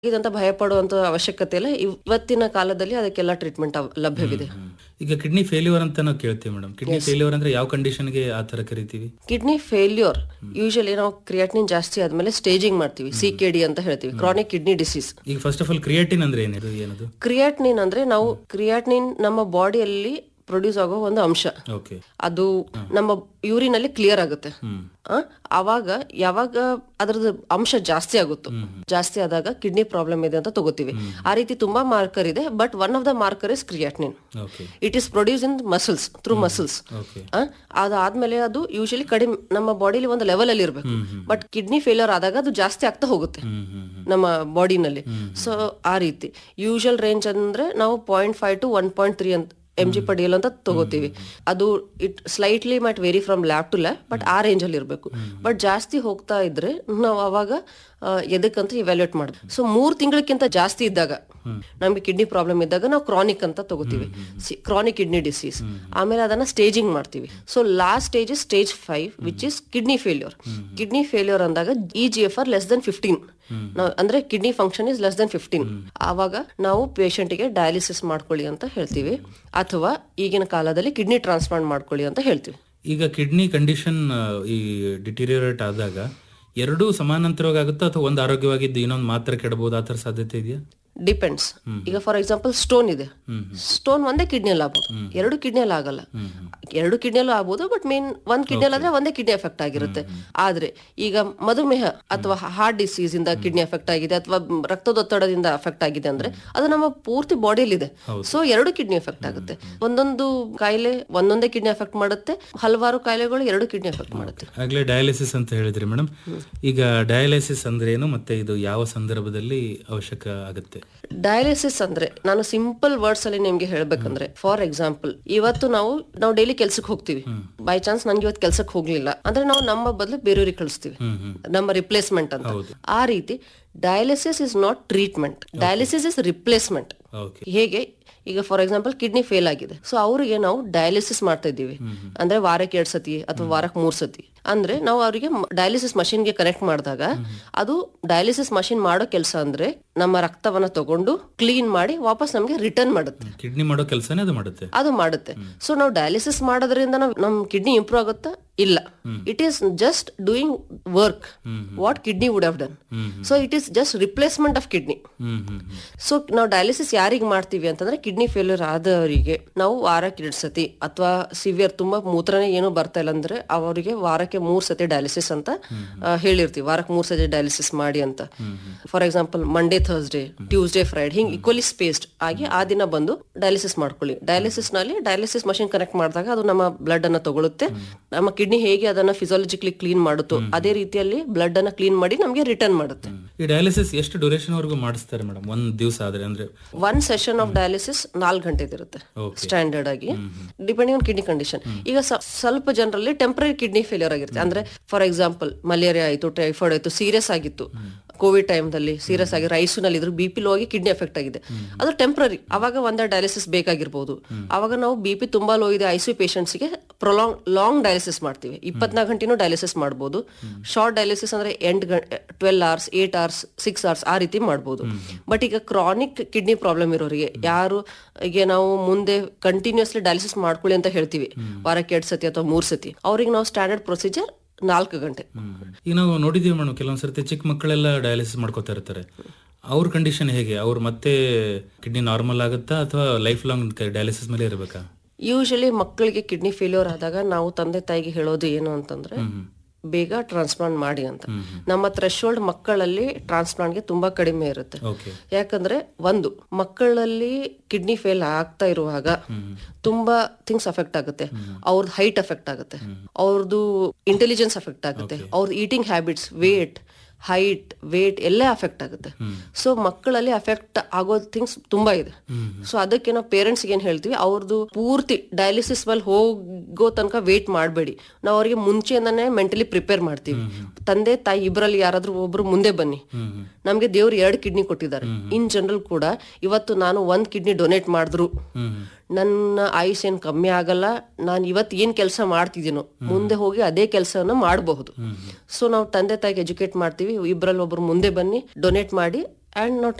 ಇದಂತ ಭಯ ಪಡುವಂತ ಅವಶ್ಯಕತೆ ಇಲ್ಲ ಇವತ್ತಿನ ಕಾಲದಲ್ಲಿ ಅದಕ್ಕೆಲ್ಲ ಟ್ರೀಟ್ಮೆಂಟ್ ಲಭ್ಯವಿದೆ ಈಗ ಕಿಡ್ನಿ ಫೇಲ್ಯೂರ್ ಅಂತ ನಾವು ಕೇಳ್ತೀವಿ ಮೇಡಮ್ ಕಿಡ್ನಿ ಫೇಲ್ಯೂರ್ ಅಂದ್ರೆ ಯಾವ ಕಂಡೀಷನ್ಗೆ ಆ ತರ ಕರಿತೀವಿ ಕಿಡ್ನಿ ಫೇಲ್ಯೂರ್ ಯೂಶಲಿ ನಾವು ಕ್ರಿಯಾಟಿನಿನ್ ಜಾಸ್ತಿ ಆದ್ಮೇಲೆ ಸ್ಟೇಜಿಂಗ್ ಮಾಡ್ತೀವಿ ಸಿ ಕೆ ಡಿ ಅಂತ ಹೇಳ್ತೀವಿ ಕ್ರಾನಿಕ್ ಕಿಡ್ನಿ ಡಿಸೀಸ್ ಈಗ ಫಸ್ಟ್ ಆಫ್ ಆಲ್ ಕ್ರಿಯೇಟಿನ್ ಅಂದ್ರೆ ಏನಿದು ಏನದು ಕ್ರಿಯಾಟಿನಿನ್ ಅಂದ್ರೆ ನಾವು ಕ್ರಿಯಾಟಿನಿನ್ ನಮ್ಮ ಬಾಡಿಯಲ್ಲಿ ಪ್ರೊಡ್ಯೂಸ್ ಆಗೋ ಒಂದು ಅಂಶ ಓಕೆ ಅದು ನಮ್ಮ ಯೂರಿನ್ ಅಲ್ಲಿ ಕ್ಲಿಯರ್ ಆಗುತ್ತೆ ಹ್ಮ್ ಆ, ಅವಾಗ ಯಾವಾಗ ಅದ್ರದ್ದು ಅಂಶ ಜಾಸ್ತಿ ಆಗುತ್ತೋ ಜಾಸ್ತಿ ಆದಾಗ ಕಿಡ್ನಿ ಪ್ರಾಬ್ಲಮ್ ಇದೆ ಅಂತ ತಗೋತೀವಿ ಆ ರೀತಿ ತುಂಬಾ ಮಾರ್ಕರ್ ಇದೆ but one of the marker is creatinine okay it is produce in muscles through muscles okay ಅದಾದ್ಮೇಲೆ ಅದು ಯೂಶಲಿ ಕಡಿಮೆ ನಮ್ಮ ಬಾಡಿಲಿ ಒಂದು ಲೆವೆಲ್ ಅಲ್ಲಿ ಇರಬೇಕು ಬಟ್ ಕಿಡ್ನಿ ಫೇಲ್ಯೂರ್ ಆದಾಗ ಅದು ಜಾಸ್ತಿ ಆಗ್ತಾ ಹೋಗುತ್ತೆ ಹ್ಮ್ ಹ್ಮ್ ಹ್ಮ್ ನಮ್ಮ ಬಾಡಿನಲ್ಲಿ ಸೊ ಆ ರೀತಿ ಯೂಶಲ್ ರೇಂಜ್ ಅಂದ್ರೆ ನಾವು point five to one point three ಅಂತ ಎಂ ಜಿ ಪಡಿಯಲ್ ಅಂತ ತಗೋತೀವಿ ಅದು it slightly might vary from lab to lab but ಆ ರೇಂಜ್ ಅಲ್ಲಿ ಇರಬೇಕು ಬಟ್ ಜಾಸ್ತಿ ಹೋಗ್ತಾ ಇದ್ರೆ ನಾವು ಅವಾಗ ಆ, ಎದಕ್ಕಂತ ಇವ್ಯಾಲ್ಯೂಟ್ ಮಾಡ್ಬೇಕು ಸೊ ಮೂರ್ ತಿಂಗಳಕ್ಕಿಂತ ಜಾಸ್ತಿ ಇದ್ದಾಗ ನಮ್ಗೆ ಕಿಡ್ನಿ ಪ್ರಾಬ್ಲಮ್ ಇದ್ದಾಗ ನಾವು ಕ್ರಾನಿಕ್ ಅಂತ ತಗೋತೀವಿ ಕ್ರಾನಿಕ್ ಕಿಡ್ನಿ ಡಿಸೀಸ್ ಆಮೇಲೆ ಅದನ್ನ ಸ್ಟೇಜಿಂಗ್ ಮಾಡ್ತೀವಿ so last stage is stage five which is kidney failure kidney failure ಅಂದಾಗ E G F R less than fifteen ಅಂದ್ರೆ kidney function is less than fifteen ಆವಾಗ ನಾವು patient ಗೆ ಡಯಾಲಿಸಿಸ್ ಮಾಡ್ಕೊಳ್ಳಿ ಅಂತ ಹೇಳ್ತೀವಿ ಅಥವಾ ಈಗಿನ ಕಾಲದಲ್ಲಿ ಕಿಡ್ನಿ ಟ್ರಾನ್ಸ್ಪ್ಲಾಂಟ್ ಮಾಡ್ಕೊಳ್ಳಿ ಅಂತ ಹೇಳ್ತೀವಿ ಈಗ ಕಿಡ್ನಿ ಕಂಡೀಷನ್ ಈ ಡಿಟಿರಿಯರೇಟ್ ಆದಾಗ ಎರಡೂ ಸಮಾನಾಂತರವಾಗಿ ಆಗುತ್ತಾ ಅಥವಾ ಒಂದು ಆರೋಗ್ಯವಾಗಿದ್ದು ಇನ್ನೊಂದು ಮಾತ್ರ ಕೆಡಬಹುದು ಆ ತರ ಸಾಧ್ಯತೆ ಇದೆಯಾ ಡಿಪೆಂಡ್ಸ್ ಈಗ ಫಾರ್ ಎಕ್ಸಾಂಪಲ್ ಸ್ಟೋನ್ ಇದೆ ಸ್ಟೋನ್ ಒಂದೇ ಕಿಡ್ನಿಯಲ್ಲಿ ಆಗ್ಬೋದು ಎರಡು ಕಿಡ್ನಿಯಲ್ಲಿ ಆಗಲ್ಲ ಎರಡು ಕಿಡ್ನಿಯಲ್ಲೂ ಆಗ್ಬೋದು ಬಟ್ ಮೇನ್ ಒಂದ್ ಕಿಡ್ನಿಯಲ್ಲಿ ಆದ್ರೆ ಒಂದೇ ಕಿಡ್ನಿ ಎಫೆಕ್ಟ್ ಆಗಿರುತ್ತೆ ಆದ್ರೆ ಈಗ ಮಧುಮೇಹ ಅಥವಾ ಹಾರ್ಟ್ ಡಿಸೀಸ್ ಇಂದ ಕಿಡ್ನಿ ಎಫೆಕ್ಟ್ ಆಗಿದೆ ಅಥವಾ ರಕ್ತದೊತ್ತಡದಿಂದ ಎಫೆಕ್ಟ್ ಆಗಿದೆ ಅಂದ್ರೆ ಅದು ನಮ್ಮ ಪೂರ್ತಿ ಬಾಡಿಯಲ್ಲಿ ಇದೆ ಸೊ ಎರಡು ಕಿಡ್ನಿ ಎಫೆಕ್ಟ್ ಆಗುತ್ತೆ ಒಂದೊಂದು ಕಾಯಿಲೆ ಒಂದೊಂದೇ ಕಿಡ್ನಿ ಎಫೆಕ್ಟ್ ಮಾಡುತ್ತೆ ಹಲವಾರು ಕಾಯಿಲೆಗಳು ಎರಡು ಕಿಡ್ನಿ ಎಫೆಕ್ಟ್ ಮಾಡುತ್ತೆ ಆಗ್ಲೇ ಡಯಾಲಿಸಿಸ್ ಅಂತ ಹೇಳಿದ್ರಿ ಮೇಡಮ್ ಈಗ ಡಯಾಲಿಸಿಸ್ ಅಂದ್ರೆ ಏನು ಮತ್ತೆ ಇದು ಯಾವ ಸಂದರ್ಭದಲ್ಲಿ ಅವಶ್ಯಕ ಆಗುತ್ತೆ ಡಯಾಲಿಸಿಸ್ ಅಂದ್ರೆ ನಾನು ಸಿಂಪಲ್ ವರ್ಡ್ಸ್ ಅಲ್ಲಿ ನಿಮ್ಗೆ ಹೇಳ್ಬೇಕಂದ್ರೆ ಫಾರ್ ಎಕ್ಸಾಂಪಲ್ ಇವತ್ತು ನಾವು ನಾವು ಡೈಲಿ ಕೆಲ್ಸಕ್ಕೆ ಹೋಗ್ತೀವಿ ಬೈ ಚಾನ್ಸ್ ನನ್ಗೆ ಇವತ್ತು ಕೆಲ್ಸಕ್ಕೆ ಹೋಗ್ಲಿಲ್ಲ ಅಂದ್ರೆ ನಾವು ನಮ್ಮ ಬದಲು ಬೇರೆಯವ್ರಿಗೆ ಕಳಿಸ್ತೀವಿ ಹ್ಮ್ ಹ್ಮ್ ನಮ್ಮ ರಿಪ್ಲೇಸ್ಮೆಂಟ್ ಅಂತ ಆ ರೀತಿ dialysis is not treatment dialysis is replacement okay ಹೇಗೆ ಈಗ ಫಾರ್ ಎಕ್ಸಾಂಪಲ್ ಕಿಡ್ನಿ ಫೇಲ್ ಆಗಿದೆ ಸೊ ಅವರಿಗೆ ನಾವು ಡಯಾಲಿಸಿಸ್ ಮಾಡ್ತಾ ಇದ್ದೀವಿ ಅಂದ್ರೆ ವಾರಕ್ಕೆ ಎರಡ್ ಸತಿ ಅಥವಾ ವಾರಕ್ಕೆ ಮೂರ್ ಸತಿ ಅಂದ್ರೆ ನಾವು ಅವರಿಗೆ ಡಯಾಲಿಸಿಸ್ ಮಷಿನ್ ಗೆ ಕನೆಕ್ಟ್ ಮಾಡಿದಾಗ ಅದು ಡಯಾಲಿಸಿಸ್ ಮಷಿನ್ ಮಾಡೋ ಕೆಲಸ ಅಂದ್ರೆ ನಮ್ಮ ರಕ್ತವನ್ನ ತಗೊಂಡು ಕ್ಲೀನ್ ಮಾಡಿ ವಾಪಸ್ ನಮ್ಗೆ ರಿಟರ್ನ್ ಮಾಡುತ್ತೆ ಕಿಡ್ನಿ ಮಾಡೋ ಕೆಲಸನೇ ಅದು ಮಾಡುತ್ತೆ ಅದು ಮಾಡುತ್ತೆ ಸೊ ನಾವು ಡಯಾಲಿಸಿಸ್ ಮಾಡೋದ್ರಿಂದ ನಾವು ನಮ್ ಕಿಡ್ನಿ ಇಂಪ್ರೂವ್ ಆಗುತ್ತಾ ಇಲ್ಲ it is just doing work what kidney would have done so it is just replacement of kidney hmm hmm hmm so ನಾವು ಡಯಾಲಿಸಿಸ್ ಯಾರಿಗೆ ಮಾಡ್ತೀವಿ ಅಂತಂದ್ರೆ ಕಿಡ್ನಿ ಫೇಲ್ಯೂರ್ ಆದವರಿಗೆ ನಾವು ವಾರಕ್ಕೆ ಎರಡು ಸತಿ ಅಥವಾ ಸಿವಿಯರ್ ತುಂಬಾ ಮೂತ್ರನೇ ಏನು ಬರ್ತಾ ಇಲ್ಲ ಅಂದ್ರೆ ಅವರಿಗೆ ವಾರಕ್ಕೆ ಮೂರ್ ಸತಿ ಡಯಾಲಿಸಿಸ್ ಅಂತ ಆ, ಹೇಳಿರ್ತೀವಿ ವಾರಕ್ಕೆ ಮೂರ್ ಸತಿ ಡಯಾಲಿಸಿಸ್ ಮಾಡಿ ಅಂತ for example Monday Thursday Tuesday Friday ಹಿಂಗ್ ಈಕ್ವಲಿ ಸ್ಪೇಸ್ಡ್ ಆಗಿ ಆ ದಿನ ಬಂದು ಡಯಾಲಿಸಿಸ್ ಮಾಡ್ಕೊಳ್ಳಿ ಡಯಾಲಿಸಿಸ್ ನಲ್ಲಿ ಡಯಾಲಿಸಿಸ್ ಮಷಿನ್ ಕನೆಕ್ಟ್ ಮಾಡಿದಾಗ ಅದು ನಮ್ಮ ಬ್ಲಡ್ ಅನ್ನ ತಗೊಳುತ್ತೆ ನಮ್ಮ ಕಿಡ್ನಿ ಹೇಗೆ ಅದನ್ನ ಫಿಸಿಯಾಲಜಿಕಲಿ ಕ್ಲೀನ್ ಮಾಡುತ್ತೋ ಅದೇ ರೀತಿಯಲ್ಲಿ ಬ್ಲಡ್ ಅನ್ನ ಕ್ಲೀನ್ ಮಾಡಿ ನಮ್ಗೆ ರಿಟರ್ನ್ ಮಾಡುತ್ತೆ ಈ ಡಯಾಲಿಸಿಸ್ ಎಷ್ಟು ಡ್ಯೂರೇಷನ್ ವರೆಗೂ ಮಾಡಿಸ್ತಾರೆ ಮೇಡಮ್ ಒಂದ್ ದಿವಸ ಆದ್ರೆ ಅಂದ್ರೆ ಒನ್ ಸೆಷನ್ ಆಫ್ ಡಯಾಲಿಸಿಸ್ ನಾಲ್ಕು ಗಂಟೆ ಇರುತ್ತೆ Okay. ಸ್ಟ್ಯಾಂಡರ್ಡ್ ಆಗಿ ಡಿಪೆಂಡಿಂಗ್ ಆನ್ ಕಿಡ್ನಿ ಕಂಡೀಷನ್ ಈಗ ಸ- ಸ್ವಲ್ಪ ಜನರಲ್ಲಿ ಟೆಂಪರರಿ ಕಿಡ್ನಿ ಫೇಲಿಯರ್ ಆಗಿರುತ್ತೆ ಅಂದ್ರೆ ಫಾರ್ ಎಕ್ಸಾಂಪಲ್ ಮಲೇರಿಯಾ ಆಯ್ತು ಟೈಫಾಯ್ಡ್ ಆಯ್ತು ಸೀರಿಯಸ್ ಆಗಿತ್ತು ಕೋವಿಡ್ ಟೈಮ್ದಲ್ಲಿ ಸೀರಿಯಸ್ ಆಗಿ ರೈಸ್ನಲ್ಲಿ ಇದ್ರು ಬಿ ಪಿ ಲೋ ಆಗಿ ಕಿಡ್ನಿ ಎಫೆಕ್ಟ್ ಆಗಿದೆ ಅದು ಟೆಂಪರರಿ ಅವಾಗ ಒಂದೇ ಡಯಾಲಿಸಿಸ್ ಬೇಕಾಗಿರ್ಬೋದು ಅವಾಗ ನಾವು ಬಿ ಪಿ ತುಂಬಾ ಲೋ ಇದೆ ಐಸಿಯು ಗೆ ಪ್ರೊಲಾಂಗ್ ಲಾಂಗ್ ಡಯಾಲಿಸಿಸ್ ಮಾಡ್ತೀವಿ ಇಪ್ಪತ್ನಾಲ್ಕು ಗಂಟೆನೂ ಡಯಾಲಿಸಿಸ್ ಮಾಡ್ಬೋದು ಶಾರ್ಟ್ ಡಯಾಲಿಸಿಸ್ ಅಂದ್ರೆ ಎಂಟ್ twelve hours eight hours six hours ಆ ರೀತಿ ಮಾಡ್ಬೋದು ಬಟ್ ಈಗ ಕ್ರಾನಿಕ್ ಕಿಡ್ನಿ ಪ್ರಾಬ್ಲಮ್ ಇರೋರಿಗೆ ಯಾರು ಈಗ ನಾವು ಮುಂದೆ ಕಂಟಿನ್ಯೂಸ್ಲಿ ಡಯಾಲಿಸಿಸ್ ಮಾಡ್ಕೊಳ್ಳಿ ಅಂತ ಹೇಳ್ತೀವಿ ವಾರಕ್ಕೆ ಎರಡ್ ಸತಿ ಅಥವಾ ಮೂರ್ ಸತಿ ಅವ್ರಿಗೆ ನಾವು ಸ್ಟ್ಯಾಂಡರ್ಡ್ ಪ್ರೊಸೀಜರ್ ನಾಲ್ಕು ಗಂಟೆ ಈಗ ನಾವು ನೋಡಿದೀವಿ ಮೇಡಮ್ ಕೆಲವೊಂದ್ ಸರ್ತಿ ಚಿಕ್ಕ ಮಕ್ಕಳೆಲ್ಲ ಡಯಾಲಿಸಿಸ್ ಮಾಡ್ಕೋತಾ ಇರ್ತಾರೆ ಅವ್ರ ಕಂಡೀಷನ್ ಹೇಗೆ ಅವ್ರು ಮತ್ತೆ ಕಿಡ್ನಿ ನಾರ್ಮಲ್ ಆಗುತ್ತಾ ಅಥವಾ ಲೈಫ್ ಲಾಂಗ್ ಡಯಾಲಿಸಿಸ್ ಮೇಲೆ ಇರಬೇಕಾ ಯೂಶಲಿ ಮಕ್ಕಳಿಗೆ ಕಿಡ್ನಿ ಫೇಲ್ಯೂರ್ ಆದಾಗ ನಾವು ತಂದೆ ತಾಯಿಗೆ ಹೇಳೋದು ಏನು ಅಂತಂದ್ರೆ ಬೇಗ ಟ್ರಾನ್ಸ್ಪ್ಲಾಂಟ್ ಮಾಡಿ ಅಂತ ನಮ್ಮ ಥ್ರೆಶೋಲ್ಡ್ ಮಕ್ಕಳಲ್ಲಿ ಟ್ರಾನ್ಸ್ಪ್ಲಾಂಟ್ಗೆ ತುಂಬಾ ಕಡಿಮೆ ಇರುತ್ತೆ ಓಕೆ ಯಾಕಂದ್ರೆ ಒಂದು ಮಕ್ಕಳಲ್ಲಿ ಕಿಡ್ನಿ ಫೇಲ್ ಆಗ್ತಾ ಇರುವಾಗ ತುಂಬಾ ಥಿಂಗ್ಸ್ ಅಫೆಕ್ಟ್ ಆಗುತ್ತೆ ಅವ್ರದ್ದು ಹೈಟ್ ಅಫೆಕ್ಟ್ ಆಗುತ್ತೆ ಅವ್ರದ್ದು ಇಂಟೆಲಿಜೆನ್ಸ್ ಅಫೆಕ್ಟ್ ಆಗುತ್ತೆ ಅವ್ರದ್ದು eating habits weight height weight ಎಲ್ಲ ಅಫೆಕ್ಟ್ ಆಗುತ್ತೆ ಸೊ ಮಕ್ಕಳಲ್ಲಿ ಅಫೆಕ್ಟ್ ಆಗೋ ಥಿಂಗ್ಸ್ ತುಂಬಾ ಇದೆ ಸೊ ಅದಕ್ಕೆ ನಾವು ಪೇರೆಂಟ್ಸ್ ಏನ್ ಹೇಳ್ತೀವಿ ಅವ್ರದ್ದು ಪೂರ್ತಿ ಡಯಾಲಿಸಿಸ್ ಮೇಲೆ ಹೋಗೋ ತನಕ ವೇಟ್ ಮಾಡಬೇಡಿ ನಾವು ಅವ್ರಿಗೆ ಮುಂಚೆಯಿಂದಾನೇ ಮೆಂಟಲಿ ಪ್ರಿಪೇರ್ ಮಾಡ್ತೀವಿ ತಂದೆ ತಾಯಿ ಇಬ್ಬರಲ್ಲಿ ಯಾರಾದ್ರೂ ಒಬ್ರು ಮುಂದೆ ಬನ್ನಿ ನಮ್ಗೆ ದೇವ್ರು ಎರಡು ಕಿಡ್ನಿ ಕೊಟ್ಟಿದ್ದಾರೆ ಇನ್ ಜನರಲ್ ಕೂಡ ಇವತ್ತು ನಾನು ಒಂದ್ ಕಿಡ್ನಿ ಡೊನೇಟ್ ಮಾಡಿದ್ರು ನನ್ನ ಆಯುಷ್ ಏನ್ ಕಮ್ಮಿ ಆಗಲ್ಲ ನಾನು ಇವತ್ತು ಏನ್ ಕೆಲಸ ಮಾಡ್ತಿದ್ದೀನೋ ಮುಂದೆ ಹೋಗಿ ಅದೇ ಕೆಲಸನ ಮಾಡಬಹುದು ಸೊ ನಾವು ತಂದೆ ತಾಯಿಗೆ ಎಜುಕೇಟ್ ಮಾಡ್ತೀವಿ ಇಬ್ರಲ್ಲಿ ಒಬ್ರು ಮುಂದೆ ಬನ್ನಿ ಡೊನೇಟ್ ಮಾಡಿ ಅಂಡ್ ನಾವು